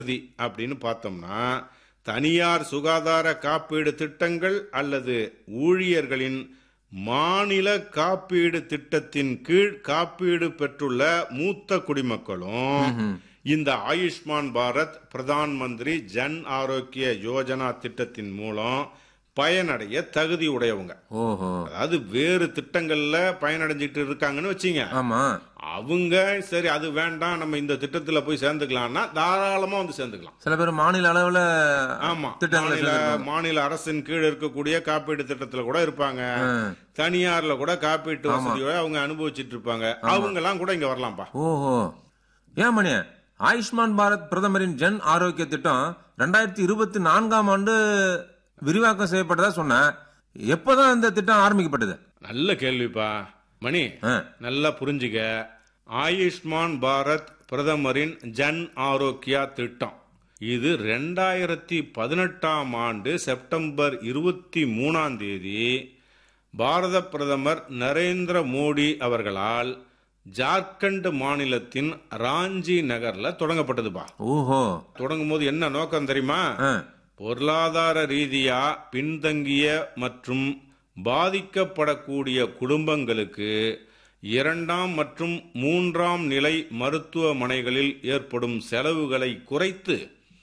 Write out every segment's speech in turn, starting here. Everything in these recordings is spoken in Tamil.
வசதி அப்படின்னு பார்த்தோம்னா தனியார் சுகாதார காப்பீடு திட்டங்கள் அல்லது ஊழியர்களின் மாநில காப்பீடு திட்டத்தின் கீழ் காப்பீடு பெற்றுள்ள மூத்த குடிமக்களும் இந்த ஆயுஷ்மான் பாரத் பிரதான் மந்திரி ஜன் ஆரோக்கிய யோஜனா திட்டத்தின் மூலம் பயனடைய தகுதி உடையவங்க ஓஹோ அதாவது வேறு திட்டங்கள்ல பயனடைஞ்சிட்டு இருக்காங்கன்னு வச்சீங்க ஆமா அவங்க சரி அது வேண்டாம் நம்ம இந்த திட்டத்துல போய் சேர்ந்துக்கலாம்னா தாராளமா வந்து சேர்ந்துக்கலாம் சில பேர் மாநில அளவுல ஆமா திட்டங்களை மாநில மாநில அரசின் கீழ் இருக்கக்கூடிய காப்பீடு திட்டத்துல கூட இருப்பாங்க தனியார்ல கூட காப்பீட்டு வசதியோட அவங்க அனுபவிச்சிட்டு இருப்பாங்க அவங்க எல்லாம் கூட இங்க வரலாம்ப்பா ஓஹோ ஏன் மணி ஆயுஷ்மான் பாரத் பிரதமரின் ஜன் ஆரோக்கிய திட்டம் ரெண்டாயிரத்தி இருபத்தி நான்காம் ஆண்டு விரிவாக்கம் செய்யப்பட்டதா சொன்ன எப்பதான் இந்த திட்டம் ஆரம்பிக்கப்பட்டது நல்ல கேள்விப்பா மணி ஆ, நல்லா புரிஞ்சுக்க ஆயுஷ்மான் பாரத் பிரதமரின் ஜன் ஆரோக்கியா திட்டம் இது ரெண்டாயிரத்தி பதினெட்டாம் ஆண்டு செப்டம்பர் இருபத்தி மூணாம் தேதி பாரத பிரதமர் நரேந்திர மோடி அவர்களால் ஜார்க்கண்ட் மாநிலத்தின் ராஞ்சி நகர்ல தொடங்கப்பட்டதுப்பா ஓஹோ தொடங்கும் போது என்ன நோக்கம் தெரியுமா ஆ, பொருளாதார ரீதியா பின்தங்கிய மற்றும் பாதிக்கப்படக்கூடிய குடும்பங்களுக்கு இரண்டாம் மற்றும் மூன்றாம் நிலை மருத்துவமனைகளில் ஏற்படும் செலவுகளை குறைத்து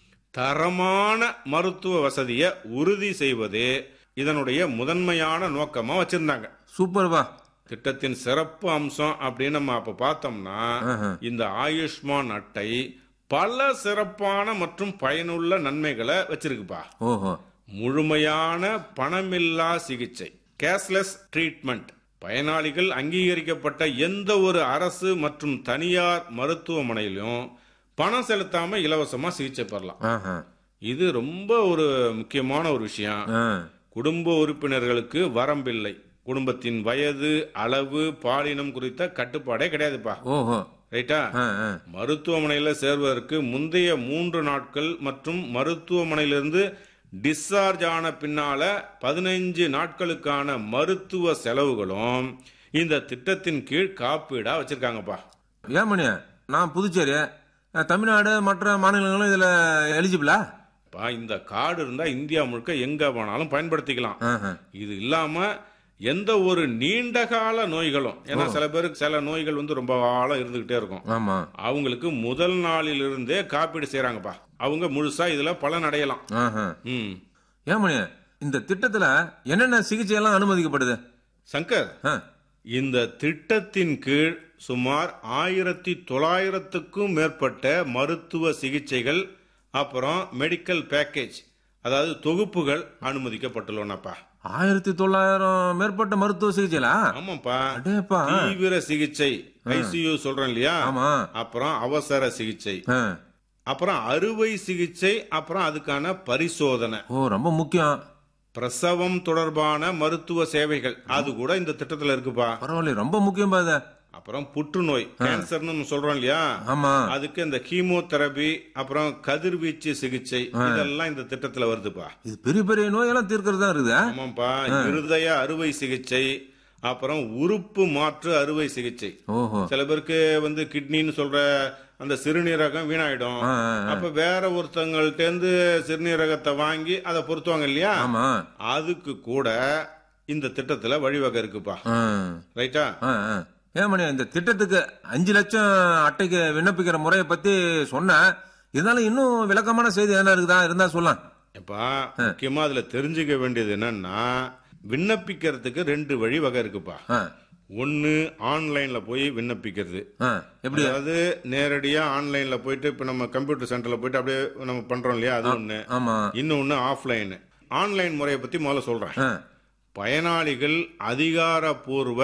தரமான மருத்துவ வசதியை உறுதி செய்வதே இதனுடைய முதன்மையான நோக்கமா வச்சிருந்தாங்க சூப்பர்பா திட்டத்தின் சிறப்பு அம்சம் அப்படின்னு நம்ம அப்ப பார்த்தோம்னா ஆஹா. இந்த ஆயுஷ்மான் அட்டை பல சிறப்பான மற்றும் பயனுள்ள நன்மைகளை வச்சிருக்குப்பா ஓஹோ முழுமையான பணமில்லா சிகிச்சை கேஷ்லெஸ் ட்ரீட்மெண்ட் பயனாளிகள் அங்கீகரிக்கப்பட்ட எந்த ஒரு அரசு மற்றும் தனியார் மருத்துவமனையிலும் பணம் செலுத்தாம இலவசமா சிகிச்சை பெறலாம் ஆஹா. இது ரொம்ப ஒரு முக்கியமான ஒரு விஷயம் ஆ, குடும்ப உறுப்பினர்களுக்கு வரம்பில்லை குடும்பத்தின் வயது அளவு பாலினம் குறித்த கட்டுப்பாடே கிடையாதுப்பா ஓஹோ ரைட்டா ஆ, ஆ. மருத்துவமனையில சேர்வதற்கு முந்தைய மூன்று நாட்கள் மற்றும் மருத்துவமனையிலிருந்து டிஸ்சார்ஜ் ஆன பின்னால பதினைஞ்சு நாட்களுக்கான மருத்துவ செலவுகளும் இந்த திட்டத்தின் கீழ் காப்பீடா வச்சிருக்காங்கப்பா ஏன் மணி நான் புதுச்சேரி அஹ், தமிழ்நாடு மற்ற மாநிலங்களும் இதுல எலிஜிபிளா பா இந்த கார்டு இருந்தா இந்தியா முழுக்க எங்க வேணாலும் பயன்படுத்திக்கலாம் ஆஹா. இது இல்லாம எந்த ஒரு நீண்ட கால நோய்களும் ஏன்னா சில பேருக்கு சில நோய்கள் வந்து ரொம்ப காலம் இருந்துகிட்டே இருக்கும் ஆமா அவங்களுக்கு முதல் நாளிலிருந்தே காப்பீடு செய்யறாங்கப்பா அவங்க முழுசா இதுல பலன் அடையலாம் ஆஹா. ம் ஏன் மணி இந்த திட்டத்துல என்னென்ன சிகிச்சை எல்லாம் அனுமதிக்கப்படுது சங்கர் ஆ, இந்த திட்டத்தின் கீழ் சுமார் ஆயிரத்தி தொள்ளாயிரத்துக்கும் மேற்பட்ட மருத்துவ சிகிச்சைகள் அப்புறம் மெடிக்கல் பேக்கேஜ் அதாவது தொகுப்புகள் அனுமதிக்கப்பட்டுள்ளனப்பா ஆயிரத்தி தொள்ளாயிரம் மேற்பட்ட மருத்துவ சிகிச்சைலா ஆமாப்பா அடேப்பா தீவிர சிகிச்சை ஐசியூ சொல்றோம் இல்லையா ஆமா அப்புறம் அவசர சிகிச்சை ஆ. அப்புறம் அறுவை சிகிச்சை அப்புறம் அதுக்கான பரிசோதனை ஓ ரொம்ப முக்கியம் பிரசவம் தொடர்பான மருத்துவ சேவைகள் அது கூட இந்த திட்டத்துல இருக்குப்பா பரவாயில்ல ரொம்ப முக்கியம் பாத அப்புறம் புற்றுநோய் கேன்சர்னு நம்ம சொல்றோம் இல்லையா ஆமா அதுக்கு இந்த கீமோதெரபி அப்புறம் கதிர்வீச்சு சிகிச்சை இதெல்லாம் இந்த திட்டத்துல வருதுப்பா இது பெரிய பெரிய நோயெல்லாம் தீர்க்கறது தான் இருக்குது ஆமாப்பா இருதய அறுவை சிகிச்சை அப்புறம் உறுப்பு மாற்று அறுவை சிகிச்சை ஓஹோ சில பேருக்கு வந்து கிட்னின்னு சொல்ற அந்த சிறுநீரகம் வீணாயிடும் ஆ, ஆ, ஆ. அப்ப வேற ஒருத்தவங்கள்ட்ட இருந்து சிறுநீரகத்தை வாங்கி அதை பொருத்துவாங்க இல்லையா ஆமா அதுக்கு கூட இந்த திட்டத்துல வழிவகை இருக்குப்பா ஆ. ரைட்டா ஆ, ஆ. ஏன் மணி இந்த திட்டத்துக்கு அஞ்சு லட்சம் அட்டைக்கு விண்ணப்பிக்கிற முறையை பத்தி சொன்ன இருந்தாலும் இன்னும் விளக்கமான செய்தி எதனா இருக்குதா இருந்தா சொல்லலாம் எப்பா முக்கியமா அதுல தெரிஞ்சுக்க வேண்டியது என்னன்னா விண்ணப்பிக்கிறதுக்கு ரெண்டு வழி வகை இருக்குப்பா ஆ, ஒன்னு ஆன்லைன்ல போய் விண்ணப்பிக்கிறது ஆ. எப்படி அதாவது நேரடியா ஆன்லைன்ல போயிட்டு இப்ப நம்ம கம்ப்யூட்டர் சென்டர்ல போயிட்டு அப்படியே நம்ம பண்றோம் இல்லையா அது ஒண்ணு ஆமா இன்னொன்னு ஆஃப்லைன் ஆன்லைன் முறையை பத்தி முதல்ல சொல்றேன் ஆ, பயனாளிகள் அதிகாரப்பூர்வ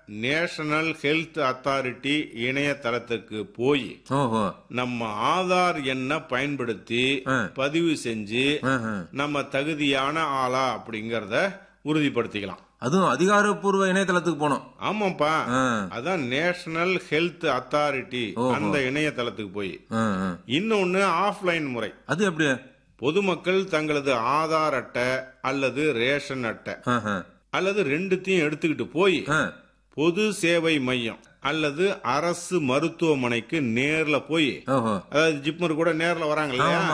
நேஷனல் ஹெல்த் அத்தாரிட்டி இணையதளத்துக்கு போய் ஓஹோ நம்ம ஆதார் எண்ணை பயன்படுத்தி ஆ. பதிவு செஞ்சு ஆ, ஆ. நம்ம தகுதியான ஆளா அப்படிங்கறத உறுதிப்படுத்திக்கலாம் அதுவும் அதிகாரப்பூர்வ இணையதளத்துக்கு போனோம் ஆமாப்பா ஆ, அதான் நேஷனல் ஹெல்த் அத்தாரிட்டி ஓஹோ. அந்த இணையதளத்துக்கு போய் ஆ, ஆ. இன்னொன்னு ஆஃப்லைன் முறை அது எப்படி பொதுமக்கள் தங்களது ஆதார் அட்டை அல்லது ரேஷன் அட்டை ஆ, ஆ. அல்லது ரெண்டுத்தையும் எடுத்துக்கிட்டு போய் ஆ, பொது சேவை மையம் அல்லது அரசு மருத்துவமனைக்கு நேர்ல போய் ஓஹோ அதாவது ஜிப்மர் கூட நேர்ல வராங்க இல்லையா